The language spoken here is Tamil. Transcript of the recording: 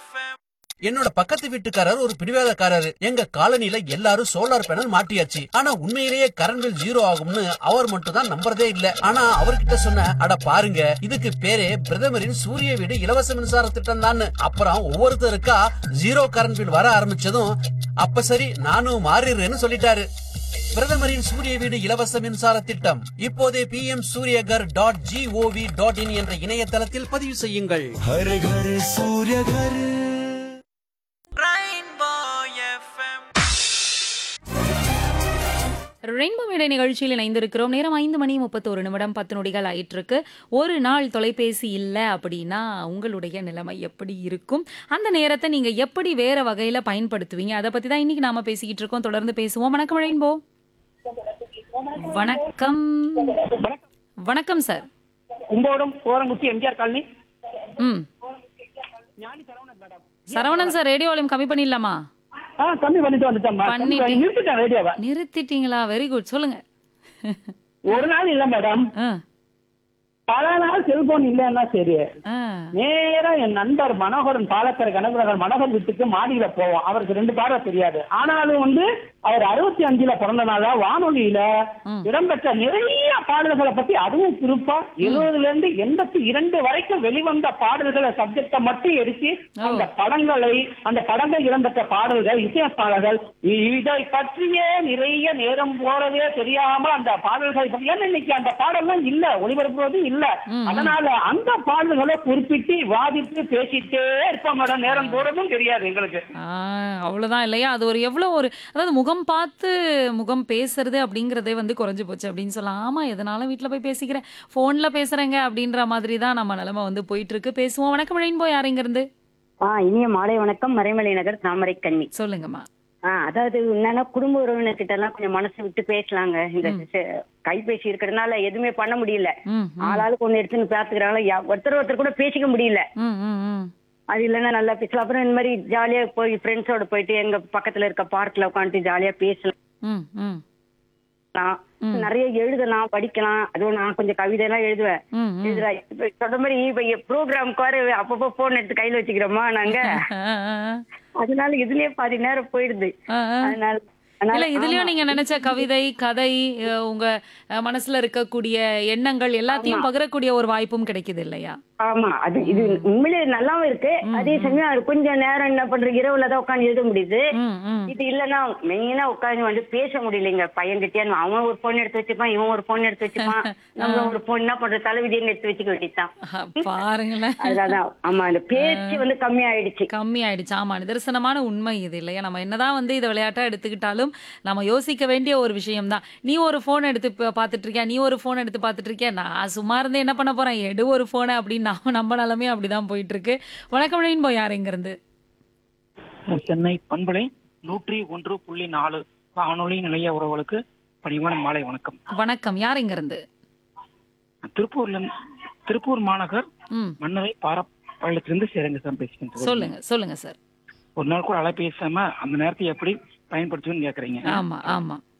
என்னோட பக்கத்து வீட்டுக்காரர் ஒரு பிடிவாதக்காரரு எங்க காலனில எல்லாரும் சோலார் பேனல் மாட்டியாச்சு ஆனா உண்மையிலேயே கரண்ட் பில் ஜீரோ ஆகும்னு அவர் மட்டும் தான் நம்புறதே இல்ல ஆனா அவர்கிட்ட சொன்ன அட பாருங்க இதுக்கு பேரே பிரதமரின் சூரிய வீடு இலவச மின்சார திட்டம் தான் அப்புறம் ஒவ்வொருத்தருக்கா ஜீரோ கரண்ட் பில் வர ஆரம்பிச்சதும் அப்ப சரி நானும் மாறிடுறேன்னு சொல்லிட்டாரு பிரதமரின் சூரிய வீடு இலவச மின்சார திட்டம் இப்போதே B M Surya Ghar dot gov dot in என்ற இணையதளத்தில் பதிவு செய்யுங்கள் हर घर सूर्य घर ரெயின்போ மேடை நிகழ்ச்சியில் இணைந்திருக்கிறோம் நேரம் ஐந்து மணி முப்பத்தோரு நிமிடம் பத்து நொடிகள் ஆயிட்டிருக்கு ஒரு நாள் தொலைபேசி இல்லை அப்படின்னா உங்களுடைய நிலைமை எப்படி இருக்கும் அந்த நேரத்தை நீங்க எப்படி வேற வகையில பயன்படுத்துவீங்க அதை பத்தி தான் இன்னைக்கு நாம பேசிக்கிட்டு இருக்கோம் தொடர்ந்து பேசுவோம் வணக்கம் ரெயின்போ வணக்கம் வணக்கம் சார் கும்பகோணம் கோரங்குச்சி எம்ஜிஆர் காலனி ம் சரவணன் சார் ரேடியோ வால்யூம் கம்மி பண்ணிடலாமா ஆ கம்மி பண்ணிட்டு வந்துட்டேன் பண்ணிட்டீங்க. நிறுத்திட்டேன் ரேடியோவை நிறுத்திட்டீங்களா வெரி குட் சொல்லுங்க ஒரு நாள் இல்ல மேடம் ஆ, பல நாள் செல்போன் இல்லைன்னா சரி ஆ, நேரா என் நண்பர் மனோகரன் பாலக்கரை கனகரன் மனோகர் வீட்டுக்கு மாடியில போவோம் அவருக்கு ரெண்டு பார்வை தெரியாது ஆனாலும் வந்து அவர் அறுபத்தி அஞ்சுல பிறந்தனால வானொலியில ம். இடம்பெற்ற நிறைய பாடல்களை பத்தி அதுவும் குறிப்பா இருபதுல இருந்து எண்பத்தி இரண்டு வரைக்கும் வெளிவந்த பாடல்களை சப்ஜெக்ட மட்டும் எடுத்து ஓ. அந்த படங்களை அந்த படங்கள் இடம்பெற்ற பாடல்கள் இசையமைப்பாளர்கள் இதை பற்றியே நிறைய நேரம் போறதே தெரியாம அந்த பாடல்களை பத்தி ஏன்னா இன்னைக்கு அந்த பாடல்லாம் இல்ல ஒளிபரப்புவது இல்ல ம், ம். அதனால அந்த பாடல்களை குறிப்பிட்டு வாதிட்டு பேசிட்டே இருப்போம் மேடம் நேரம் போறதும் தெரியாது எங்களுக்கு ஆ, அவ்வளவுதான் இல்லையா அது ஒரு எவ்வளவு ஒரு அதாவது முகம் பார்த்து முகம் பேசுறது அப்படிங்கறதே வந்து குறைஞ்சு போச்சு அப்படின்னு சொல்லலாம் ஆமா எதனால வீட்ல போய் பேசிக்கிறேன் போன்ல பேசுறேங்க அப்படின்ற மாதிரி தான் நம்ம நிலைமை வந்து போயிட்டு இருக்கு பேசுவோம் வணக்கம் ரெயின்போ யார் இங்க இருந்து ஆ இனிய மாலை வணக்கம் மறைமலை நகர் தாமரை கண்ணி சொல்லுங்கம்மா ஆ அதாவது என்னன்னா குடும்ப உறவினர்கிட்ட எல்லாம் கொஞ்சம் மனசு விட்டு பேசலாங்க இந்த செ- கைபேசி இருக்கிறதுனால எதுவுமே பண்ண முடியல ம் ம், ஆளாளுக்கு ஒண்ணு எடுத்துன்னு பாத்துக்கிறாங்களா யா- ஒருத்தர் ஒருத்தர் கூட பேசிக்க முடியல ம் ம் ம் அது இல்லைன்னா நல்லா பேசலாம் அப்புறம் இந்த மாதிரி ஜாலியா போய் ஃப்ரெண்ட்ஸோட போயிட்டு எங்க பக்கத்துல இருக்க பார்க்ல உட்காந்துட்டு ஜாலியா பேசலாம் ம் ம் நிறைய எழுதலாம் படிக்கலாம் அதுவும் நான் கொஞ்சம் கவிதை எல்லாம் எழுதுவேன் ம் ம் எழுதுறேன் இப்ப சொன்ன மாதிரி இப்ப ப்ரோக்ராம்க்கு வர அப்பப்போ போன் எடுத்து கையில வச்சுக்கிறோமா நாங்க ஆ, ஆ, ஆ. அதனால இதுலயே பாதி நேரம் போயிடுது ஆ, ஆ. அதனால இல்ல அதனால இதுலயும் ஆமா. நீங்க நினைச்ச கவிதை கதை அஹ், உங்க அஹ், மனசுல இருக்கக்கூடிய எண்ணங்கள் எல்லாத்தையும் பகிரக்கூடிய ஒரு வாய்ப்பும் கிடைக்குது இல்லையா ஆமா அது இது உண்மையிலே நல்லாவும் இருக்கு அதே சமயம் அது கொஞ்சம் நேரம் என்ன பண்றது இரவுல தான் உட்காந்து எழுத முடியுது ம் ம் இது இல்லன்னா மெயினா உட்காந்து வந்து பேச முடியலைங்க பையன்கிட்டயே அவன் ஒரு போன் எடுத்து வச்சுப்பான் இவன் ஒரு போன் எடுத்து வச்சுப்பான் நம்ம ஒரு போன் என்ன பண்றது தலைவிதின்னு எடுத்து வச்சுக்க வேண்டியதுதான் அஹ், பாருங்களேன் அதான் ஆமா அந்த பேச்சு வந்து கம்மி ஆயிடுச்சு கம்மி ஆயிடுச்சு ஆமா நிதர்சனமான உண்மை இது இல்லையா நம்ம என்னதான் வந்து இதை விளையாட்டா எடுத்துக்கிட்டாலும் நம்ம யோசிக்க வேண்டிய ஒரு விஷயம் தான் நீ ஒரு போன் எடுத்து பா- பார்த்துட்டு இருக்கியா நீ ஒரு போன் எடுத்து பார்த்துட்டு இருக்கியா நான் சும்மா இருந்து என்ன பண்ண போறேன் எடு ஒரு போனை அப்படின்னு நம்ம நம்ம நிலமே அப்படிதான் போயிட்டு இருக்கு வணக்கம் ரெயின்போ யார் இங்க இருந்து சென்னை பண்பலை நூற்றி ஒன்று புள்ளி நாலு வானொலி நிலைய உறவுகளுக்கு பணிவான மாலை வணக்கம் வணக்கம் யார் இங்க இருந்து திருப்பூர்ல இருந்து- திருப்பூர் மாநகர் ம் மன்னரை பாரப்பாளையத்திலிருந்து சேரங்க சார் பேசுகிறேன் சொல்லுங்க சொல்லுங்க சார் ஒரு நாள் கூட அலை பேசாம அந்த நேரத்தை எப்படி பயன்படுத்துவேன்னு கேக்குறீங்க ஆமா ஆமா